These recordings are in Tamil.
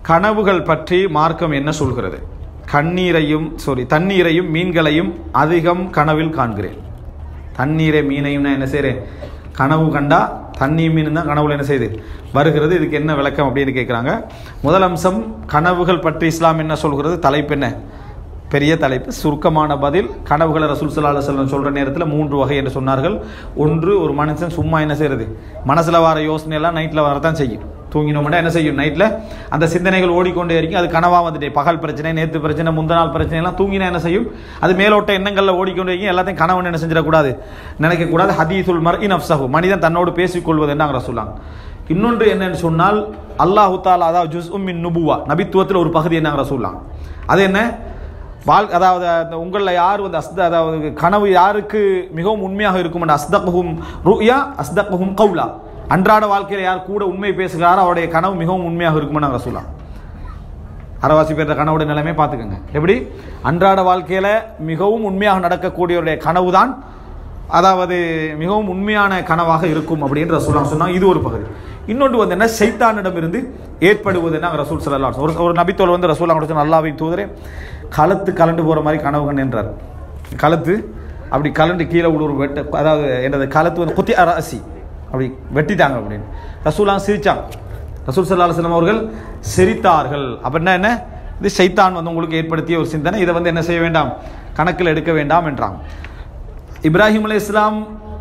கனவுகள் பற்றி மார்க்கம் என்ன சொல்கிறது கண்ணீரையும் சாரி தண்ணீரையும் மீன்களையும் அதிகம் கனவில் காண்கிறேன் தண்ணீரை மீனையும் நான் என்ன செய்கிறேன் கனவு கண்டா தண்ணி மீன் தான் கனவுல என்ன செய்யுது வருகிறது இதுக்கு என்ன விளக்கம் அப்படின்னு கேட்குறாங்க முதல் அம்சம் கனவுகள் பற்றி இஸ்லாம் என்ன சொல்கிறது தலைப்பு என்ன பெரிய தலைப்பு சுருக்கமான பதில் கனவுகளை ரசூல் சல்லா செல்லம் சொல்கிற நேரத்தில் மூன்று வகை என்று சொன்னார்கள் ஒன்று ஒரு மனுஷன் சும்மா என்ன செய்கிறது மனசில் வர யோசனை எல்லாம் நைட்டில் வரதான் செய்யும் தூங்கினோம்னா என்ன செய்யும் நைட்டில் அந்த சிந்தனைகள் ஓடிக்கொண்டே இருக்கும் அது கனவாக வந்துட்டு பகல் பிரச்சனை நேற்று பிரச்சனை முந்த நாள் பிரச்சனை எல்லாம் தூங்கினா என்ன செய்யும் அது மேலோட்ட எண்ணங்களில் ஓடிக்கொண்டே இருக்கும் எல்லாத்தையும் கனவுன்னு என்ன செஞ்சிடக்கூடாது நினைக்கக்கூடாது ஹதீசுல் மர் இன் அப்சஹு மனிதன் தன்னோடு பேசிக்கொள்வது என்ன சொல்லாங்க இன்னொன்று என்னன்னு சொன்னால் அல்லாஹு தாலா அதாவது ஜுஸ் உம்மின் நுபுவா நபித்துவத்தில் ஒரு பகுதி என்ன சொல்லலாம் அது என்ன வாழ் அதாவது அந்த உங்களில் யார் வந்து அஸ்த அதாவது கனவு யாருக்கு மிகவும் உண்மையாக இருக்கும் அஸ்தகுஹும் ருயா அஸ்தகுஹும் கவுலா அன்றாட வாழ்க்கையில் யார் கூட உண்மை பேசுகிறாரோ அவருடைய கனவு மிகவும் உண்மையாக இருக்கும்னு நாங்கள் சொல்லலாம் அறவாசி பேர் கனவுடைய நிலைமை பார்த்துக்கோங்க எப்படி அன்றாட வாழ்க்கையில் மிகவும் உண்மையாக நடக்கக்கூடியவருடைய கனவு தான் அதாவது மிகவும் உண்மையான கனவாக இருக்கும் அப்படின்னு ரசூலாம் சொன்னாங்க இது ஒரு பகுதி இன்னொன்று வந்து என்ன சைத்தானிடம் இருந்து ஏற்படுவது என்ன ரசூல் சல்லா ஒரு ஒரு நபித்தோல் வந்து ரசூலா கொடுத்து நல்லாவை தூதரே களத்து கலண்டு போகிற மாதிரி கனவு கண்டுன்றார் களத்து அப்படி கலண்டு கீழே விழுற வெட்ட அதாவது என்னது களத்து வந்து குத்தி அரசி அப்படி வெட்டிட்டாங்க அப்படின்னு ரசூலாம் சிரிச்சாங்க ரசூல் சல்லா அலுவலம் அவர்கள் சிரித்தார்கள் அப்படின்னா என்ன இது சைத்தான் வந்து உங்களுக்கு ஏற்படுத்திய ஒரு சிந்தனை இதை வந்து என்ன செய்ய வேண்டாம் கணக்கில் எடுக்க வேண்டாம் என்றாங்க இப்ராஹிம் அலி இஸ்லாம்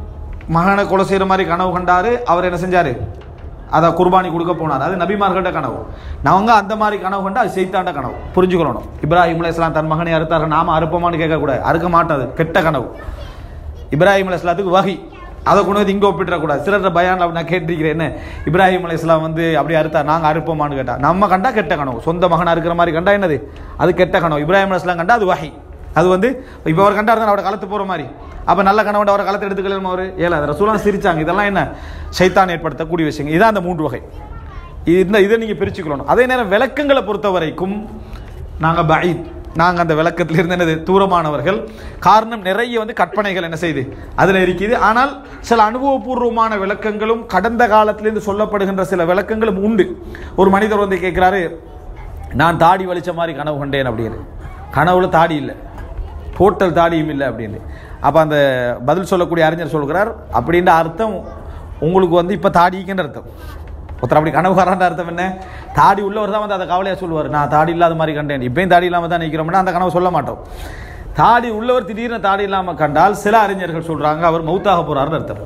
மகனை கொலை செய்கிற மாதிரி கனவு கண்டாரு அவர் என்ன செஞ்சார் அதை குர்பானி கொடுக்க போனார் அது நபிமார்கிட்ட கனவு நாங்க அந்த மாதிரி கனவு கண்டா அது செய்தாண்ட கனவு புரிஞ்சுக்கணும் இப்ராஹிம் அலி இஸ்லாம் தன் மகனை அறுத்தார்கள் நாம அறுப்போமான்னு கேட்கக்கூடாது அறுக்க மாட்டாது கெட்ட கனவு இப்ராஹிம் அலி இஸ்லாத்துக்கு வகி அதை கொண்டு வந்து இங்கே ஒப்பிட்டுறக்கூடாது சிலர் பயான் நான் கேட்டிருக்கிறேன் என்ன இப்ராஹிம் அலி இஸ்லாம் வந்து அப்படி அறுத்தா நாங்கள் அறுப்போமான்னு கேட்டா நம்ம கண்டா கெட்ட கனவு சொந்த மகன் அறுக்கிற மாதிரி கண்டா என்னது அது கெட்ட கனவு இப்ராஹிம் அலி இஸ்லாம் கண்டா அது வகி அது வந்து இப்போ அவர் கண்டா இருந்தால் அவரை களத்து போகிற மாதிரி அப்போ நல்ல கனவு அவரை களத்தை எடுத்துக்கலாம் அவர் ஏல அதை ரசூலாம் சிரிச்சாங்க இதெல்லாம் என்ன சைத்தான் ஏற்படுத்தக்கூடிய விஷயங்கள் இதான் அந்த மூன்று வகை இந்த இதை நீங்கள் பிரிச்சுக்கணும் அதே நேரம் விளக்கங்களை பொறுத்த வரைக்கும் நாங்கள் பயித் நாங்கள் அந்த விளக்கத்திலிருந்து என்னது தூரமானவர்கள் காரணம் நிறைய வந்து கற்பனைகள் என்ன செய்யுது அதில் இருக்குது ஆனால் சில அனுபவபூர்வமான விளக்கங்களும் கடந்த காலத்திலிருந்து சொல்லப்படுகின்ற சில விளக்கங்களும் உண்டு ஒரு மனிதர் வந்து கேட்குறாரு நான் தாடி வலிச்ச மாதிரி கனவு கண்டேன் அப்படின்னு கனவுல தாடி இல்லை டோட்டல் தாடியும் இல்லை அப்படின்னு அப்போ அந்த பதில் சொல்லக்கூடிய அறிஞர் சொல்கிறார் அப்படின்ற அர்த்தம் உங்களுக்கு வந்து இப்போ தாடிக்குன்ற அர்த்தம் ஒருத்தர் அப்படி கனவுகாரன்ற அர்த்தம் என்ன தாடி உள்ளவர் தான் வந்து அதை கவலையாக சொல்லுவார் நான் தாடி இல்லாத மாதிரி கண்டேன் இப்பயும் தாடி இல்லாமல் தான் நிற்கிறோம்னா அந்த கனவு சொல்ல மாட்டோம் தாடி உள்ளவர் திடீர்னு தாடி இல்லாமல் கண்டால் சில அறிஞர்கள் சொல்கிறாங்க அவர் மௌத்தாக போகிறாருன்னு அர்த்தம்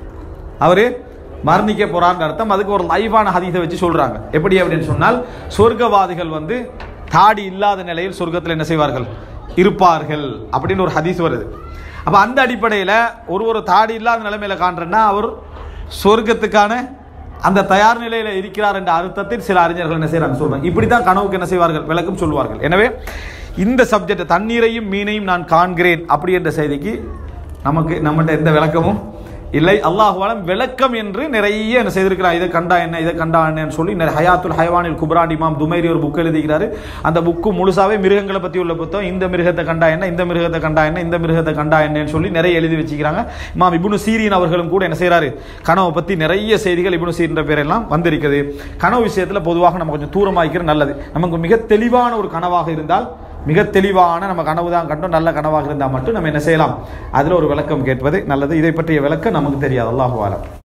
அவர் மரணிக்க போறான்னு அர்த்தம் அதுக்கு ஒரு லைவான ஹதீஸை வச்சு சொல்றாங்க எப்படி அப்படின்னு சொன்னால் சொர்க்கவாதிகள் வந்து தாடி இல்லாத நிலையில் சொர்க்கத்தில் என்ன செய்வார்கள் இருப்பார்கள் அப்படின்னு ஒரு ஹதீஸ் வருது அப்போ அந்த அடிப்படையில் ஒரு ஒரு தாடி இல்லாத நிலைமையில காண்றேன்னா அவர் சொர்க்கத்துக்கான அந்த தயார் நிலையில் இருக்கிறார் என்ற அர்த்தத்தில் சில அறிஞர்கள் என்ன செய்யறாங்க சொல்றாங்க இப்படி தான் கனவுக்கு என்ன செய்வார்கள் விளக்கம் சொல்வார்கள் எனவே இந்த சப்ஜெக்ட் தண்ணீரையும் மீனையும் நான் காண்கிறேன் அப்படி என்ற செய்திக்கு நமக்கு நம்மகிட்ட எந்த விளக்கமும் இல்லை அல்லாஹுவாலம் விளக்கம் என்று நிறைய என்ன செய்திருக்கிறார் இதை கண்டா என்ன இதை கண்டா என்னன்னு சொல்லி நிறைய ஹயாத்துல் ஹைவானில் குப்ரான் இமாம் துமைரி ஒரு புக் எழுதிக்கிறாரு அந்த புக்கு முழுசாவே மிருகங்களை பற்றி உள்ள புத்தகம் இந்த மிருகத்தை கண்டா என்ன இந்த மிருகத்தை கண்டா என்ன இந்த மிருகத்தை கண்டா என்னன்னு சொல்லி நிறைய எழுதி வச்சுக்கிறாங்க இமாம் இப்னு சீரின் அவர்களும் கூட என்ன செய்கிறாரு கனவை பற்றி நிறைய செய்திகள் இப்னு சீரின்ற பேரெல்லாம் வந்திருக்குது கனவு விஷயத்தில் பொதுவாக நம்ம கொஞ்சம் தூரமாக்கிற நல்லது நமக்கு மிக தெளிவான ஒரு கனவாக இருந்தால் மிக தெளிவான நம்ம கனவு தான் கண்டோம் நல்ல கனவாக இருந்தால் மட்டும் நம்ம என்ன செய்யலாம் அதில் ஒரு விளக்கம் கேட்பது நல்லது இதை பற்றிய விளக்கம் நமக்கு தெரியாது அல்லாஹுவாலம்